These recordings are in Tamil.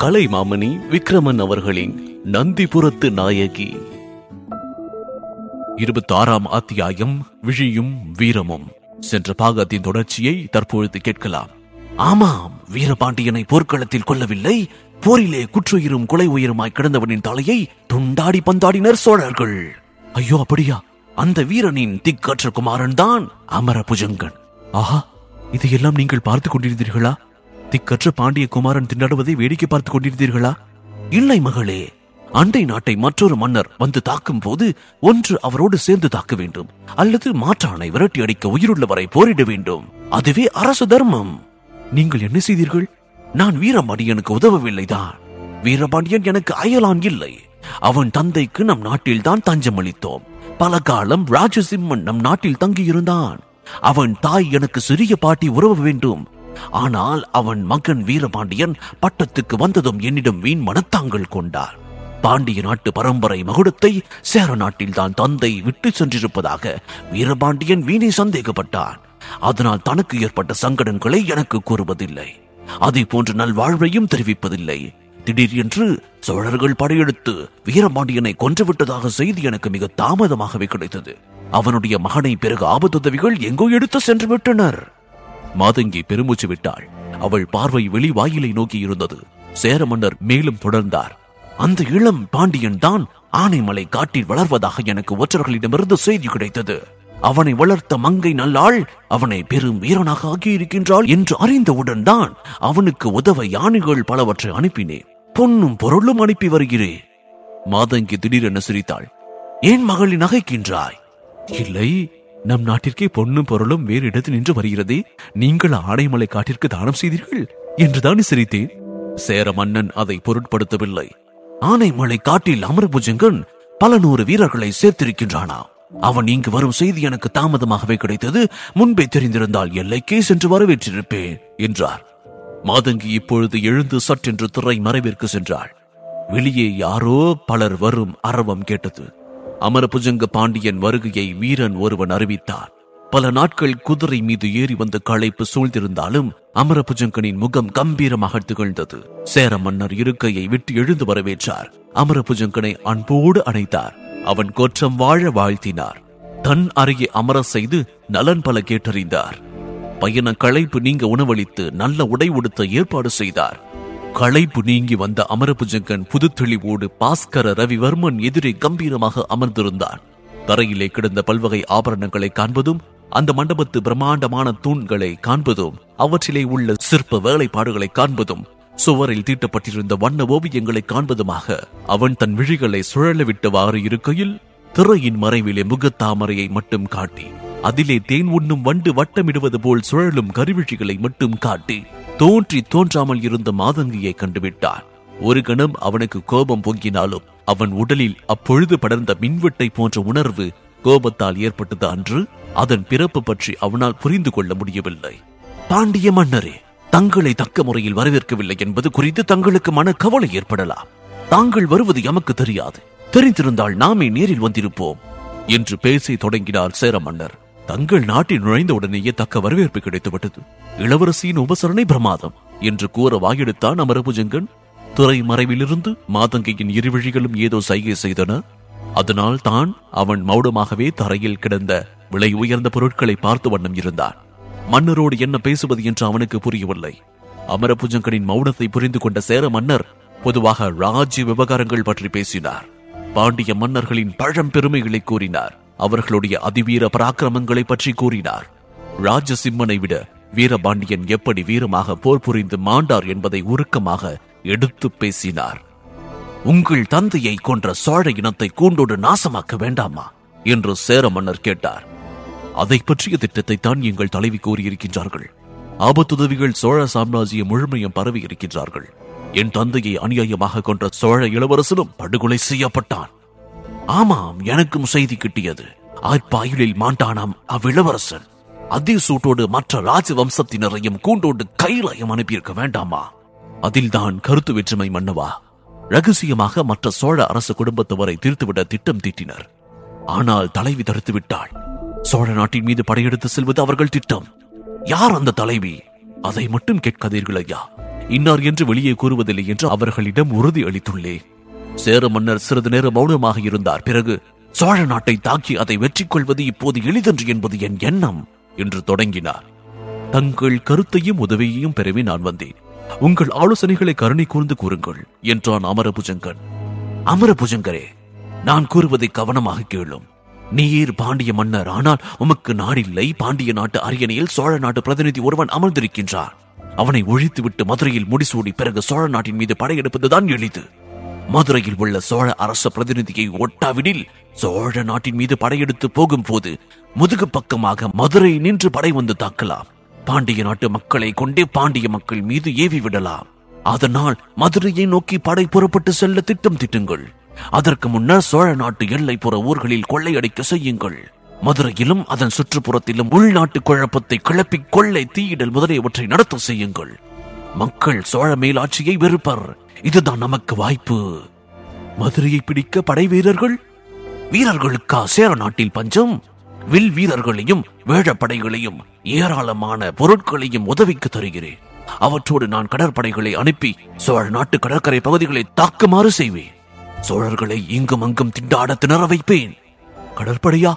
கலைமாமணி விக்ரமன் அவர்களின் நந்திபுரத்து நாயகி இருபத்தி ஆறாம் அத்தியாயம் விழியும் வீரமும் சென்ற பாகத்தின் தொடர்ச்சியை தற்பொழுது கேட்கலாம் ஆமாம் வீரபாண்டியனை போர்க்களத்தில் கொல்லவில்லை போரிலே குற்றுயிரும் கொலை உயிருமாய் கிடந்தவனின் தலையை துண்டாடி பந்தாடினர் சோழர்கள் ஐயோ அப்படியா அந்த வீரனின் திக்கற்ற குமாரன் தான் அமர புஜங்கன் ஆஹா இதையெல்லாம் நீங்கள் பார்த்துக் கொண்டிருந்தீர்களா திக்கற்ற பாண்டிய குமாரன் திண்டாடுவதை வேடிக்கை பார்த்துக் கொண்டிருந்தீர்களா இல்லை மகளே அண்டை நாட்டை மற்றொரு மன்னர் வந்து தாக்கும் போது ஒன்று அவரோடு சேர்ந்து தாக்க வேண்டும் அல்லது மாற்றானை விரட்டி அடிக்க உயிருள்ளவரை போரிட வேண்டும் அதுவே அரசு தர்மம் நீங்கள் என்ன செய்தீர்கள் நான் வீரபாண்டியனுக்கு உதவவில்லைதான் வீரபாண்டியன் எனக்கு அயலான் இல்லை அவன் தந்தைக்கு நம் நாட்டில் தான் தஞ்சம் அளித்தோம் பல காலம் ராஜசிம்மன் நம் நாட்டில் தங்கியிருந்தான் அவன் தாய் எனக்கு சிறிய பாட்டி உறவ வேண்டும் ஆனால் அவன் மகன் வீரபாண்டியன் பட்டத்துக்கு வந்ததும் என்னிடம் வீண் மனத்தாங்கள் கொண்டார் பாண்டிய நாட்டு பரம்பரை மகுடத்தை சேர நாட்டில் தான் தந்தை விட்டு சென்றிருப்பதாக வீரபாண்டியன் வீணை சந்தேகப்பட்டான் அதனால் தனக்கு ஏற்பட்ட சங்கடங்களை எனக்கு கூறுவதில்லை அதை போன்ற நல்வாழ்வையும் தெரிவிப்பதில்லை திடீரென்று சோழர்கள் படையெடுத்து வீரபாண்டியனை கொன்றுவிட்டதாக செய்தி எனக்கு மிக தாமதமாகவே கிடைத்தது அவனுடைய மகனை பிறகு ஆபத்துதவிகள் எங்கோ எடுத்து சென்று விட்டனர் மாதங்கி பெருமூச்சு விட்டாள் அவள் பார்வை வெளி வாயிலை நோக்கி இருந்தது சேர மன்னர் மேலும் தொடர்ந்தார் அந்த இளம் பாண்டியன் தான் ஆனைமலை காட்டில் வளர்வதாக எனக்கு ஒற்றர்களிடமிருந்து செய்தி கிடைத்தது அவனை வளர்த்த மங்கை நல்லாள் அவனை பெரும் வீரனாக ஆக்கியிருக்கின்றாள் என்று அறிந்தவுடன் தான் அவனுக்கு உதவ யானைகள் பலவற்றை அனுப்பினேன் பொன்னும் பொருளும் அனுப்பி வருகிறேன் மாதங்கி திடீரென சிரித்தாள் ஏன் மகளை நகைக்கின்றாய் இல்லை நம் நாட்டிற்கே பொன்னும் பொருளும் வேறு இடத்தில் நின்று வருகிறதே நீங்கள் ஆனைமலை காட்டிற்கு தானம் செய்தீர்கள் என்றுதான் சிரித்தேன் சேர மன்னன் அதை பொருட்படுத்தவில்லை ஆனைமலை காட்டில் அமரபுஜங்கன் பல நூறு வீரர்களை சேர்த்திருக்கின்றானாம் அவன் இங்கு வரும் செய்தி எனக்கு தாமதமாகவே கிடைத்தது முன்பே தெரிந்திருந்தால் எல்லைக்கே சென்று வரவேற்றிருப்பேன் என்றார் மாதங்கி இப்பொழுது எழுந்து சற்றென்று துறை மறைவிற்கு சென்றாள் வெளியே யாரோ பலர் வரும் அரவம் கேட்டது அமரபுஜங்க பாண்டியன் வருகையை வீரன் ஒருவன் அறிவித்தார் பல நாட்கள் குதிரை மீது ஏறி வந்த களைப்பு சூழ்ந்திருந்தாலும் அமரபுஜங்கனின் முகம் கம்பீரமாக திகழ்ந்தது சேர மன்னர் இருக்கையை விட்டு எழுந்து வரவேற்றார் அமரபுஜங்கனை அன்போடு அணைத்தார் அவன் கொற்றம் வாழ வாழ்த்தினார் தன் அருகே அமர செய்து நலன் பல கேட்டறிந்தார் பயண களைப்பு நீங்க உணவளித்து நல்ல உடை உடுத்த ஏற்பாடு செய்தார் களைப்பு நீங்கி வந்த அமரபுஜங்கன் புதுத்தெளிவோடு பாஸ்கர ரவிவர்மன் எதிரே கம்பீரமாக அமர்ந்திருந்தான் தரையிலே கிடந்த பல்வகை ஆபரணங்களை காண்பதும் அந்த மண்டபத்து பிரம்மாண்டமான தூண்களை காண்பதும் அவற்றிலே உள்ள சிற்ப வேலைப்பாடுகளை காண்பதும் சுவரில் தீட்டப்பட்டிருந்த வண்ண ஓவியங்களை காண்பதுமாக அவன் தன் விழிகளை சுழல விட்டவாறு இருக்கையில் திரையின் மறைவிலே முகத்தாமரையை மட்டும் காட்டி அதிலே தேன் உண்ணும் வண்டு வட்டமிடுவது போல் சுழலும் கருவிழிகளை மட்டும் காட்டி தோன்றி தோன்றாமல் இருந்த மாதங்கியை கண்டுவிட்டான் ஒரு கணம் அவனுக்கு கோபம் பொங்கினாலும் அவன் உடலில் அப்பொழுது படர்ந்த மின்வெட்டை போன்ற உணர்வு கோபத்தால் ஏற்பட்டது அன்று அதன் பிறப்பு பற்றி அவனால் புரிந்து கொள்ள முடியவில்லை பாண்டிய மன்னரே தங்களை தக்க முறையில் வரவேற்கவில்லை என்பது குறித்து தங்களுக்கு மன கவலை ஏற்படலாம் தாங்கள் வருவது எமக்கு தெரியாது தெரிந்திருந்தால் நாமே நேரில் வந்திருப்போம் என்று பேசி தொடங்கினார் சேர மன்னர் தங்கள் நாட்டில் நுழைந்த உடனேயே தக்க வரவேற்பு கிடைத்துவிட்டது இளவரசியின் உபசரணை பிரமாதம் என்று கூற வாயெடுத்தான் அமரபுஜங்கன் துறை மறைவிலிருந்து மாதங்கையின் இருவிழிகளும் ஏதோ சைகை செய்தன அதனால் தான் அவன் மௌனமாகவே தரையில் கிடந்த விலை உயர்ந்த பொருட்களை பார்த்து வண்ணம் இருந்தான் மன்னரோடு என்ன பேசுவது என்று அவனுக்கு புரியவில்லை அமரபுஜங்கனின் மௌனத்தை புரிந்து கொண்ட சேர மன்னர் பொதுவாக ராஜ்ய விவகாரங்கள் பற்றி பேசினார் பாண்டிய மன்னர்களின் பழம்பெருமைகளை கூறினார் அவர்களுடைய அதிவீர பராக்கிரமங்களை பற்றி கூறினார் ராஜசிம்மனை விட வீரபாண்டியன் எப்படி வீரமாக போர் புரிந்து மாண்டார் என்பதை உருக்கமாக எடுத்து பேசினார் உங்கள் தந்தையை கொன்ற சோழ இனத்தை கூண்டோடு நாசமாக்க வேண்டாமா என்று சேர மன்னர் கேட்டார் அதை பற்றிய திட்டத்தை தான் எங்கள் தலைவி கூறியிருக்கின்றார்கள் ஆபத்துதவிகள் சோழ சாம்ராஜ்யம் முழுமையும் பரவி இருக்கின்றார்கள் என் தந்தையை அநியாயமாக கொன்ற சோழ இளவரசனும் படுகொலை செய்யப்பட்டான் ஆமாம் எனக்கும் செய்தி கிட்டியது ஆய்ப்பாயிலில் மாண்டானாம் அவ்விளவரசன் அதே சூட்டோடு மற்ற ராஜ வம்சத்தினரையும் கூண்டோடு கைலாயம் அனுப்பியிருக்க வேண்டாமா அதில்தான் கருத்து வேற்றுமை மன்னவா ரகசியமாக மற்ற சோழ அரச குடும்பத்தவரை தீர்த்துவிட திட்டம் தீட்டினர் ஆனால் தலைவி தடுத்து விட்டாள் சோழ நாட்டின் மீது படையெடுத்து செல்வது அவர்கள் திட்டம் யார் அந்த தலைவி அதை மட்டும் கேட்காதீர்கள் ஐயா இன்னார் என்று வெளியே கூறுவதில்லை என்று அவர்களிடம் உறுதி அளித்துள்ளேன் சேர மன்னர் சிறிது நேரம் மௌனமாக இருந்தார் பிறகு சோழ நாட்டை தாக்கி அதை வெற்றி கொள்வது இப்போது எளிதன்று என்பது என் எண்ணம் என்று தொடங்கினார் தங்கள் கருத்தையும் உதவியையும் பெறவே நான் வந்தேன் உங்கள் ஆலோசனைகளை கருணை கூர்ந்து கூறுங்கள் என்றான் அமரபுஜங்கன் அமரபுஜங்கரே நான் கூறுவதை கவனமாக கேளும் நீர் பாண்டிய மன்னர் ஆனால் உமக்கு நாடில்லை பாண்டிய நாட்டு அரியணையில் சோழ நாட்டு பிரதிநிதி ஒருவன் அமர்ந்திருக்கின்றார் அவனை ஒழித்துவிட்டு மதுரையில் முடிசூடி பிறகு சோழ நாட்டின் மீது படையெடுப்பதுதான் எளிது மதுரையில் உள்ள சோழ அரச பிரதிநிதியை ஒட்டாவிடில் சோழ நாட்டின் மீது படையெடுத்து போகும்போது முதுகு பக்கமாக மதுரை நின்று படை வந்து தாக்கலாம் பாண்டிய நாட்டு மக்களை கொண்டே பாண்டிய மக்கள் மீது ஏவி விடலாம் அதனால் மதுரையை நோக்கி படை புறப்பட்டு செல்ல திட்டம் திட்டுங்கள் அதற்கு முன்னர் சோழ நாட்டு எல்லைப்புற ஊர்களில் கொள்ளையடிக்க செய்யுங்கள் மதுரையிலும் அதன் சுற்றுப்புறத்திலும் உள்நாட்டு குழப்பத்தை கிளப்பி கொள்ளை தீயிடல் முதலியவற்றை நடத்த செய்யுங்கள் மக்கள் சோழ மேலாட்சியை வெறுப்பர் இதுதான் நமக்கு வாய்ப்பு மதுரையை பிடிக்க படை வீரர்கள் வீரர்களுக்கா சேர நாட்டில் பஞ்சம் வில் வீரர்களையும் வேழப்படைகளையும் ஏராளமான பொருட்களையும் உதவிக்கு தருகிறேன் அவற்றோடு நான் கடற்படைகளை அனுப்பி சோழ நாட்டு கடற்கரை பகுதிகளை தாக்குமாறு செய்வேன் சோழர்களை இங்கும் அங்கும் திண்டாட திணற வைப்பேன் கடற்படையா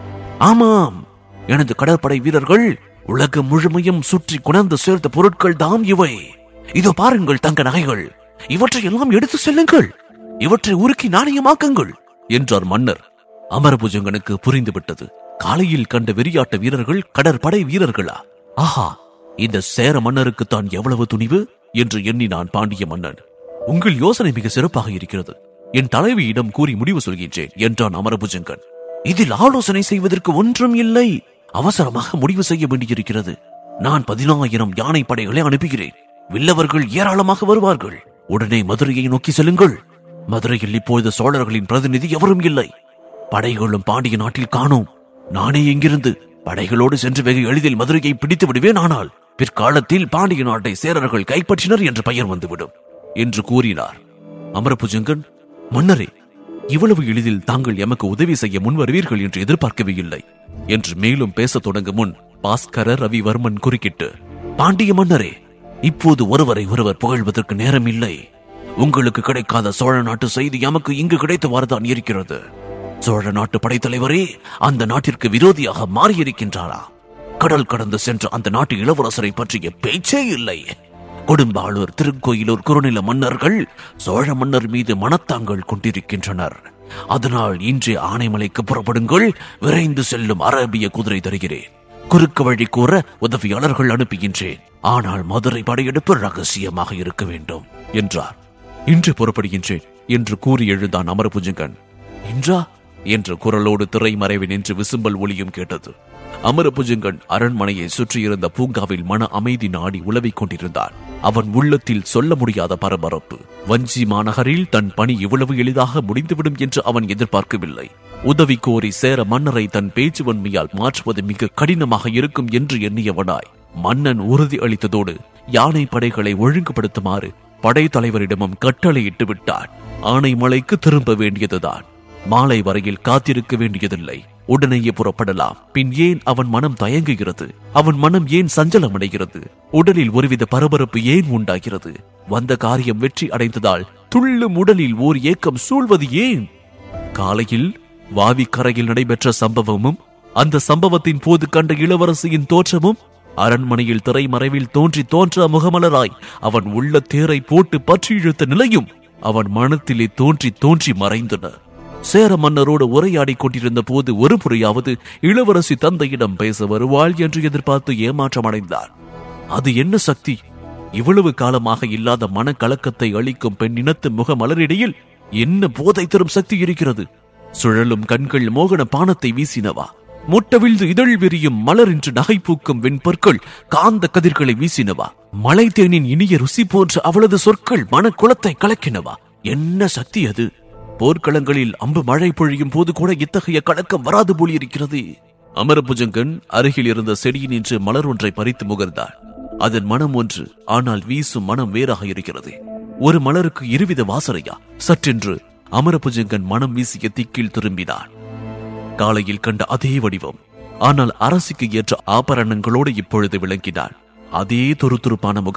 ஆமாம் எனது கடற்படை வீரர்கள் உலகம் முழுமையும் சுற்றி குணர்ந்து சேர்த்த பொருட்கள் தாம் இவை இதோ பாருங்கள் தங்க நகைகள் இவற்றை எல்லாம் எடுத்து செல்லுங்கள் இவற்றை உருக்கி நாணயமாக்குங்கள் என்றார் மன்னர் அமரபுஜங்கனுக்கு புரிந்துவிட்டது காலையில் கண்ட வெறியாட்ட வீரர்கள் கடற்படை வீரர்களா ஆஹா இந்த சேர மன்னருக்கு தான் எவ்வளவு துணிவு என்று எண்ணினான் பாண்டிய மன்னன் உங்கள் யோசனை மிக சிறப்பாக இருக்கிறது என் தலைவியிடம் கூறி முடிவு சொல்கின்றேன் என்றான் அமரபுஜங்கன் இதில் ஆலோசனை செய்வதற்கு ஒன்றும் இல்லை அவசரமாக முடிவு செய்ய வேண்டியிருக்கிறது நான் பதினாயிரம் யானை படைகளை அனுப்புகிறேன் வில்லவர்கள் ஏராளமாக வருவார்கள் உடனே மதுரையை நோக்கி செல்லுங்கள் மதுரையில் இப்பொழுது சோழர்களின் பிரதிநிதி எவரும் இல்லை படைகளும் பாண்டிய நாட்டில் காணோம் நானே இங்கிருந்து படைகளோடு சென்று வெகு எளிதில் மதுரையை பிடித்து விடுவேன் ஆனால் பிற்காலத்தில் பாண்டிய நாட்டை சேரர்கள் கைப்பற்றினர் என்ற பெயர் வந்துவிடும் என்று கூறினார் அமரபுஜங்கன் மன்னரே இவ்வளவு எளிதில் தாங்கள் எமக்கு உதவி செய்ய முன் வருவீர்கள் என்று எதிர்பார்க்கவே இல்லை என்று மேலும் பேசத் தொடங்கும் முன் பாஸ்கர ரவிவர்மன் குறுக்கிட்டு பாண்டிய மன்னரே இப்போது ஒருவரை ஒருவர் புகழ்வதற்கு நேரம் இல்லை உங்களுக்கு கிடைக்காத சோழ நாட்டு செய்தி எமக்கு இங்கு கிடைத்தவாறுதான் இருக்கிறது சோழ நாட்டு படைத்தலைவரே அந்த நாட்டிற்கு விரோதியாக மாறியிருக்கின்றாரா கடல் கடந்து சென்ற அந்த நாட்டு இளவரசரை பற்றிய பேச்சே இல்லை கொடும்பாளூர் திருக்கோயிலூர் குறுநில மன்னர்கள் சோழ மன்னர் மீது மனத்தாங்கள் கொண்டிருக்கின்றனர் அதனால் இன்று ஆனைமலைக்கு புறப்படுங்கள் விரைந்து செல்லும் அரேபிய குதிரை தருகிறேன் குறுக்கு வழி கூற உதவியாளர்கள் அனுப்புகின்றேன் ஆனால் மதுரை படையெடுப்பு ரகசியமாக இருக்க வேண்டும் என்றார் இன்று புறப்படுகின்றேன் என்று கூறி எழுந்தான் அமரபுஜங்கன் இன்றா என்ற குரலோடு திரைமறைவு நின்று விசும்பல் ஒளியும் கேட்டது அமரபுஜங்கன் அரண்மனையை சுற்றியிருந்த பூங்காவில் மன அமைதி நாடி உலவிக் கொண்டிருந்தான் அவன் உள்ளத்தில் சொல்ல முடியாத பரபரப்பு வஞ்சி மாநகரில் தன் பணி இவ்வளவு எளிதாக முடிந்துவிடும் என்று அவன் எதிர்பார்க்கவில்லை உதவி கோரி சேர மன்னரை தன் பேச்சுவன்மையால் மாற்றுவது மிக கடினமாக இருக்கும் என்று எண்ணியவனாய் மன்னன் உறுதி அளித்ததோடு யானை படைகளை ஒழுங்குபடுத்துமாறு படைத்தலைவரிடமும் கட்டளையிட்டு விட்டான் ஆனைமலைக்கு திரும்ப வேண்டியதுதான் மாலை வரையில் காத்திருக்க வேண்டியதில்லை உடனேயே புறப்படலாம் பின் ஏன் அவன் மனம் தயங்குகிறது அவன் மனம் ஏன் சஞ்சலமடைகிறது உடலில் ஒருவித பரபரப்பு ஏன் உண்டாகிறது வந்த காரியம் வெற்றி அடைந்ததால் துள்ளும் உடலில் ஓர் ஏக்கம் சூழ்வது ஏன் காலையில் வாவிக்கரையில் நடைபெற்ற சம்பவமும் அந்த சம்பவத்தின் போது கண்ட இளவரசியின் தோற்றமும் அரண்மனையில் திரைமறைவில் தோன்றி தோன்ற முகமலராய் அவன் உள்ள தேரை போட்டு பற்றி இழுத்த நிலையும் அவன் மனத்திலே தோன்றி தோன்றி மறைந்தன சேர மன்னரோடு உரையாடிக் கொண்டிருந்த போது ஒரு புறையாவது இளவரசி தந்தையிடம் பேச வருவாள் என்று எதிர்பார்த்து ஏமாற்றம் அடைந்தார் அது என்ன சக்தி இவ்வளவு காலமாக இல்லாத மனக்கலக்கத்தை அளிக்கும் பெண்ணினத்து முக மலரிடையில் என்ன போதை தரும் சக்தி இருக்கிறது சுழலும் கண்கள் மோகன பானத்தை வீசினவா முட்டவிழ்ந்து இதழ் விரியும் மலரின்று நகை பூக்கும் வெண்பற்கள் காந்த கதிர்களை வீசினவா மலை தேனின் இனிய ருசி போன்ற அவளது சொற்கள் மனக்குளத்தை கலக்கினவா என்ன சக்தி அது போர்க்களங்களில் அம்பு மழை பொழியும் போது கூட இத்தகைய கலக்கம் வராது போல் இருக்கிறது அமரபுஜங்கன் அருகில் இருந்த செடியினின்று மலர் ஒன்றை பறித்து முகர்ந்தார் அதன் மனம் ஒன்று ஆனால் வீசும் மனம் வேறாக இருக்கிறது ஒரு மலருக்கு இருவித வாசனையா சற்றென்று அமரபுஜங்கன் மனம் வீசிய திக்கில் திரும்பினான் காலையில் கண்ட அதே வடிவம் ஆனால் அரசுக்கு ஏற்ற ஆபரணங்களோடு இப்பொழுது விளங்கினான் அதே துருதுருப்பான முகம்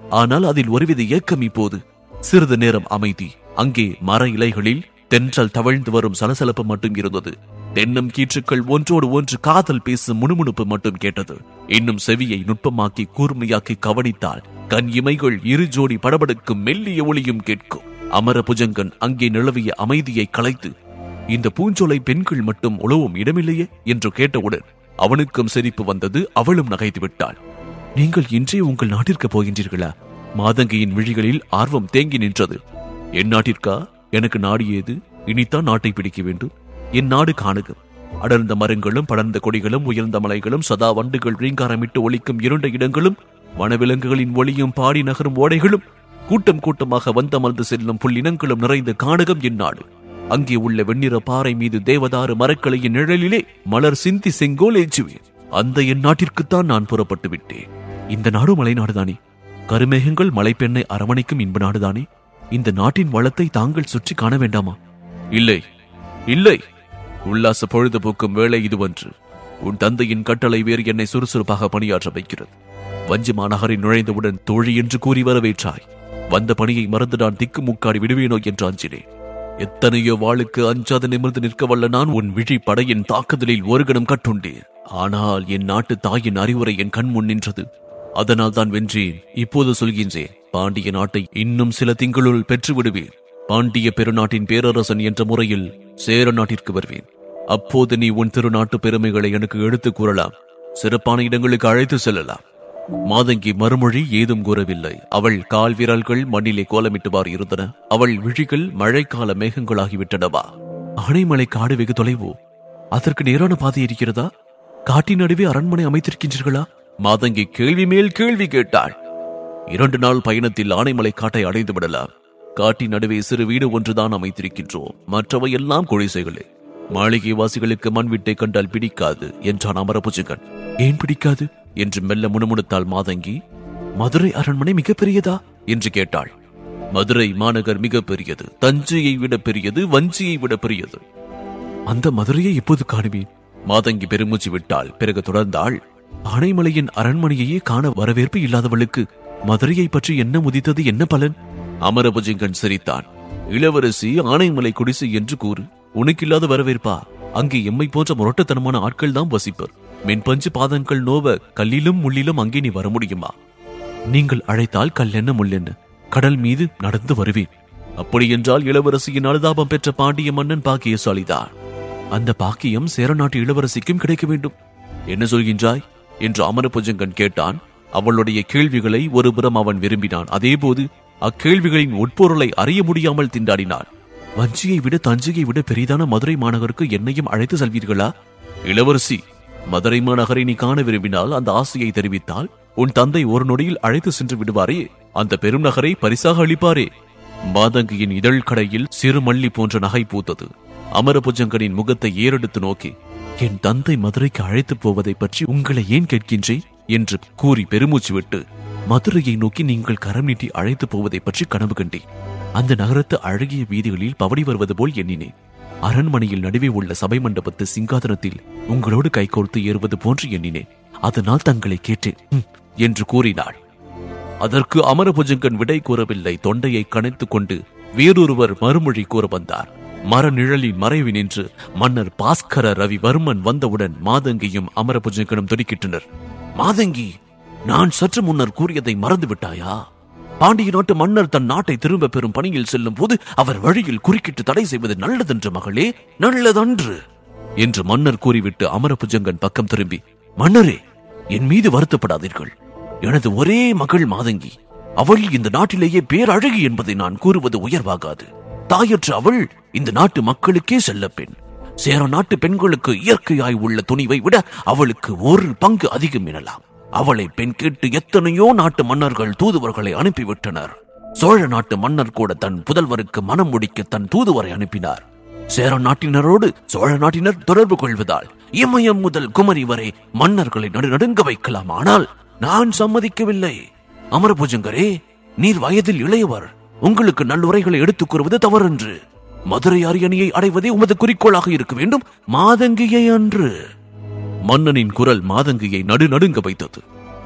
ஆனால் அதில் ஒருவித ஏக்கம் இப்போது சிறிது நேரம் அமைதி அங்கே மர இலைகளில் தென்றல் தவழ்ந்து வரும் சலசலப்பு மட்டும் இருந்தது தென்னம் கீற்றுக்கள் ஒன்றோடு ஒன்று காதல் பேசும் முணுமுணுப்பு மட்டும் கேட்டது இன்னும் செவியை நுட்பமாக்கி கூர்மையாக்கி கவனித்தால் கண் இமைகள் இரு ஜோடி படபடுக்கும் மெல்லிய ஒளியும் கேட்கும் அமர புஜங்கன் அங்கே நிலவிய அமைதியை கலைத்து இந்த பூஞ்சோலை பெண்கள் மட்டும் உழவும் இடமில்லையே என்று கேட்டவுடன் அவனுக்கும் சிரிப்பு வந்தது அவளும் நகைத்து விட்டாள் நீங்கள் இன்றே உங்கள் நாட்டிற்கு போகின்றீர்களா மாதங்கியின் விழிகளில் ஆர்வம் தேங்கி நின்றது என் நாட்டிற்கா எனக்கு நாடு ஏது இனித்தான் நாட்டை பிடிக்க வேண்டும் என் நாடு காணுக அடர்ந்த மரங்களும் படர்ந்த கொடிகளும் உயர்ந்த மலைகளும் சதா வண்டுகள் ரீங்காரமிட்டு ஒலிக்கும் இருண்ட இடங்களும் வனவிலங்குகளின் ஒளியும் பாடி நகரும் ஓடைகளும் கூட்டம் கூட்டமாக வந்தமர்ந்து செல்லும் புல்லினங்களும் நிறைந்த காணகம் என் நாடு அங்கே உள்ள வெண்ணிற பாறை மீது தேவதாறு மரக்கலையின் நிழலிலே மலர் சிந்தி செங்கோல் ஏச்சுவேன் அந்த என் நாட்டிற்குத்தான் நான் புறப்பட்டு விட்டேன் இந்த நாடு மலைநாடுதானே கருமேகங்கள் மலைப்பெண்ணை அரவணைக்கும் இன்ப நாடுதானே இந்த நாட்டின் வளத்தை தாங்கள் சுற்றி காண வேண்டாமா இல்லை இல்லை உல்லாச பொழுதுபோக்கும் வேலை இதுவன்று உன் தந்தையின் கட்டளை வேறு என்னை சுறுசுறுப்பாக பணியாற்ற வைக்கிறது வஞ்சி மாநகரில் நுழைந்தவுடன் தோழி என்று கூறி வரவேற்றாய் வந்த பணியை மறந்து நான் திக்கு முக்காடி விடுவேனோ என்று அஞ்சினேன் எத்தனையோ வாளுக்கு அஞ்சாது நிமிர்ந்து நிற்க வல்ல நான் உன் விழி படையின் தாக்குதலில் ஒரு கணம் கட்டுண்டேன் ஆனால் என் நாட்டு தாயின் அறிவுரை என் கண் முன் நின்றது அதனால் தான் வென்றேன் இப்போது சொல்கின்றேன் பாண்டிய நாட்டை இன்னும் சில திங்களுள் பெற்று விடுவேன் பாண்டிய பெருநாட்டின் பேரரசன் என்ற முறையில் சேர நாட்டிற்கு வருவேன் அப்போது நீ உன் திருநாட்டு பெருமைகளை எனக்கு எடுத்துக் கூறலாம் சிறப்பான இடங்களுக்கு அழைத்து செல்லலாம் மாதங்கி மறுமொழி ஏதும் கூறவில்லை அவள் கால் விரல்கள் மண்ணிலே கோலமிட்டுவார் இருந்தன அவள் விழிகள் மழைக்கால மேகங்களாகிவிட்டனவா ஆனைமலை காடு வெகு தொலைவோ அதற்கு நேரான பாதை இருக்கிறதா காட்டின் நடுவே அரண்மனை அமைத்திருக்கின்றீர்களா மாதங்கி கேள்வி மேல் கேள்வி கேட்டாள் இரண்டு நாள் பயணத்தில் ஆனைமலை காட்டை அடைந்து விடலாம் காட்டின் நடுவே சிறு வீடு ஒன்றுதான் அமைத்திருக்கின்றோம் மற்றவை எல்லாம் குடிசைகளே மாளிகை வாசிகளுக்கு மண் வீட்டை கண்டால் பிடிக்காது என்றான் அமரபுஜகன் ஏன் பிடிக்காது என்று மெல்ல முணுமுணுத்தாள் மாதங்கி மதுரை அரண்மனை மிக பெரியதா என்று கேட்டாள் மதுரை மாநகர் மிக பெரியது தஞ்சையை விட பெரியது வஞ்சியை விட பெரியது அந்த மதுரையை எப்போது காணுவேன் மாதங்கி பெருமூச்சு விட்டாள் பிறகு தொடர்ந்தாள் ஆனைமலையின் அரண்மனையையே காண வரவேற்பு இல்லாதவளுக்கு மதுரையை பற்றி என்ன முதித்தது என்ன பலன் அமரபுஜங்கன் சிரித்தான் இளவரசி ஆனைமலை குடிசை என்று கூறு உனக்கில்லாத வரவேற்பா அங்கே எம்மை போன்ற முரட்டுத்தனமான ஆட்கள் தான் வசிப்பர் மென்பஞ்சு பாதங்கள் நோவ கல்லிலும் முள்ளிலும் அங்கே நீ வர முடியுமா நீங்கள் அழைத்தால் கல்லென்ன முள்ளென்ன கடல் மீது நடந்து வருவேன் அப்படி என்றால் இளவரசியின் அனுதாபம் பெற்ற பாண்டிய மன்னன் பாக்கியசாலிதான் அந்த பாக்கியம் சேர நாட்டு இளவரசிக்கும் கிடைக்க வேண்டும் என்ன சொல்கின்றாய் என்று அமரபுஜங்கன் கேட்டான் அவளுடைய கேள்விகளை ஒருபுறம் அவன் விரும்பினான் அதேபோது அக்கேள்விகளின் உட்பொருளை அறிய முடியாமல் திண்டாடினான் வஞ்சியை விட தஞ்சையை விட பெரிதான மதுரை மாநகருக்கு என்னையும் அழைத்து செல்வீர்களா இளவரசி மதுரை மாநகரை நீ காண விரும்பினால் அந்த ஆசையை தெரிவித்தால் உன் தந்தை ஒரு நொடியில் அழைத்து சென்று விடுவாரே அந்த பெரும் நகரை பரிசாக அளிப்பாரே மாதங்கியின் இதழ் கடையில் சிறு மல்லி போன்ற நகை பூத்தது அமரபுஜங்கனின் முகத்தை ஏறெடுத்து நோக்கி என் தந்தை மதுரைக்கு அழைத்து போவதை பற்றி உங்களை ஏன் கேட்கின்றேன் என்று கூறி பெருமூச்சு விட்டு மதுரையை நோக்கி நீங்கள் கரம் நீட்டி அழைத்து போவதை பற்றி கனவு கண்டேன் அந்த நகரத்து அழகிய வீதிகளில் பவடி வருவது போல் எண்ணினேன் அரண்மனையில் நடுவே உள்ள சபை மண்டபத்து சிங்காதனத்தில் உங்களோடு கைகோர்த்து ஏறுவது போன்று எண்ணினேன் அதனால் தங்களை கேட்டேன் "ம்" என்று கூறினாள் அதற்கு அமரபுஜங்கன் விடை கூறவில்லை தொண்டையை கனைத்துக் கொண்டு வேறொருவர் மறுமொழி கூற வந்தார் மர நிழலின் மறைவு நின்று மன்னர் பாஸ்கர ரவிவர்மன் வந்தவுடன் மாதங்கியும் அமரபுஜங்கனும் துடிக்கிட்டனர் மாதங்கி நான் சற்று முன்னர் கூறியதை மறந்து விட்டாயா பாண்டிய நாட்டு மன்னர் தன் நாட்டை திரும்ப பெறும் பணியில் செல்லும் போது அவர் வழியில் குறுக்கிட்டு தடை செய்வது நல்லதென்று மகளே நல்லதன்று என்று மன்னர் கூறிவிட்டு அமரபுஜங்கன் பக்கம் திரும்பி மன்னரே என் மீது வருத்தப்படாதீர்கள் எனது ஒரே மகள் மாதங்கி அவள் இந்த நாட்டிலேயே பேரழகி என்பதை நான் கூறுவது உயர்வாகாது தாயற்ற அவள் இந்த நாட்டு மக்களுக்கே செல்ல பெண் சேர நாட்டு பெண்களுக்கு இயற்கையாய் உள்ள துணிவை விட அவளுக்கு ஒரு பங்கு அதிகம் எனலாம் அவளை பெண் கேட்டு எத்தனையோ நாட்டு மன்னர்கள் தூதுவர்களை அனுப்பிவிட்டனர் சோழ நாட்டு மன்னர் கூட தன் புதல்வருக்கு மனம் முடிக்க தன் தூதுவரை அனுப்பினார் சேர நாட்டினரோடு சோழ நாட்டினர் தொடர்பு கொள்வதால் இமயம் முதல் குமரி வரை மன்னர்களை நடுநடுங்க வைக்கலாம் ஆனால் நான் சம்மதிக்கவில்லை அமரபூஜங்கரே நீர் வயதில் இளையவர் உங்களுக்கு நல்லுரைகளை எடுத்துக் கூறுவது தவறன்று மதுரை அரியணையை அடைவதே உமது குறிக்கோளாக இருக்க வேண்டும் மாதங்கியை அன்று மன்னனின் குரல் மாதங்கியை நடுநடுங்க வைத்தது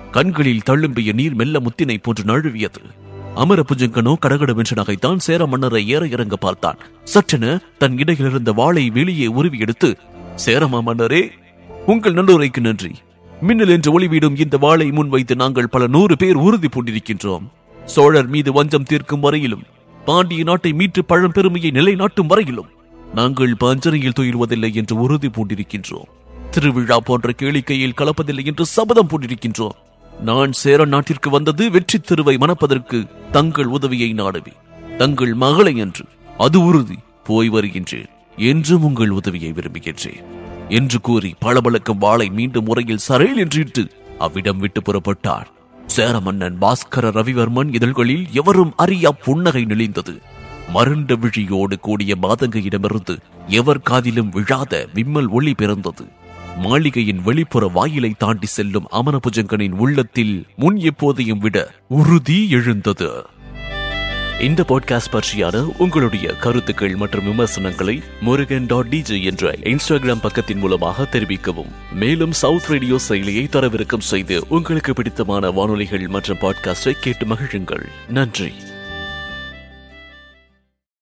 கண்களில் தள்ளும்பிய நீர் மெல்ல முத்தினை போன்று நழுவியது அமரபுஜங்கனோ கடகடவென்று நகைத்தான் சேர மன்னரை ஏற இறங்க பார்த்தான் சற்றென தன் இடையிலிருந்த வாளை வெளியே உருவி எடுத்து சேரமா மன்னரே உங்கள் நல்லுரைக்கு நன்றி மின்னல் என்று ஒளிவிடும் இந்த வாளை முன்வைத்து நாங்கள் பல நூறு பேர் உறுதி பூண்டிருக்கின்றோம் சோழர் மீது வஞ்சம் தீர்க்கும் வரையிலும் பாண்டிய நாட்டை மீட்டு பழம்பெருமையை நிலைநாட்டும் வரையிலும் நாங்கள் பஞ்சனையில் துயிலுவதில்லை என்று உறுதி பூண்டிருக்கின்றோம் திருவிழா போன்ற கேளிக்கையில் கலப்பதில்லை என்று சபதம் பூண்டிருக்கின்றோம் நான் சேர நாட்டிற்கு வந்தது வெற்றி திருவை மணப்பதற்கு தங்கள் உதவியை நாடுவி தங்கள் மகளை என்று அது உறுதி போய் வருகின்றேன் என்றும் உங்கள் உதவியை விரும்புகின்றேன் என்று கூறி பளபளக்கும் வாளை மீண்டும் முறையில் சரையில் என்று இட்டு அவ்விடம் விட்டு புறப்பட்டார் சேர மன்னன் பாஸ்கர ரவிவர்மன் இதழ்களில் எவரும் அறியா புன்னகை நெளிந்தது மருண்ட விழியோடு கூடிய மாதங்கையிடமிருந்து எவர் காதிலும் விழாத விம்மல் ஒளி பிறந்தது மாளிகையின் வெளிப்புற வாயிலை தாண்டி செல்லும் அமரபுஜங்கனின் உள்ளத்தில் முன் எப்போதையும் விட உறுதி எழுந்தது இந்த பாட்காஸ்ட் பற்றியான உங்களுடைய கருத்துக்கள் மற்றும் விமர்சனங்களை முருகன் டாட் டிஜே என்ற இன்ஸ்டாகிராம் பக்கத்தின் மூலமாக தெரிவிக்கவும் மேலும் சவுத் ரேடியோ செயலியை தரவிறக்கம் செய்து உங்களுக்கு பிடித்தமான வானொலிகள் மற்றும் பாட்காஸ்டை கேட்டு மகிழுங்கள் நன்றி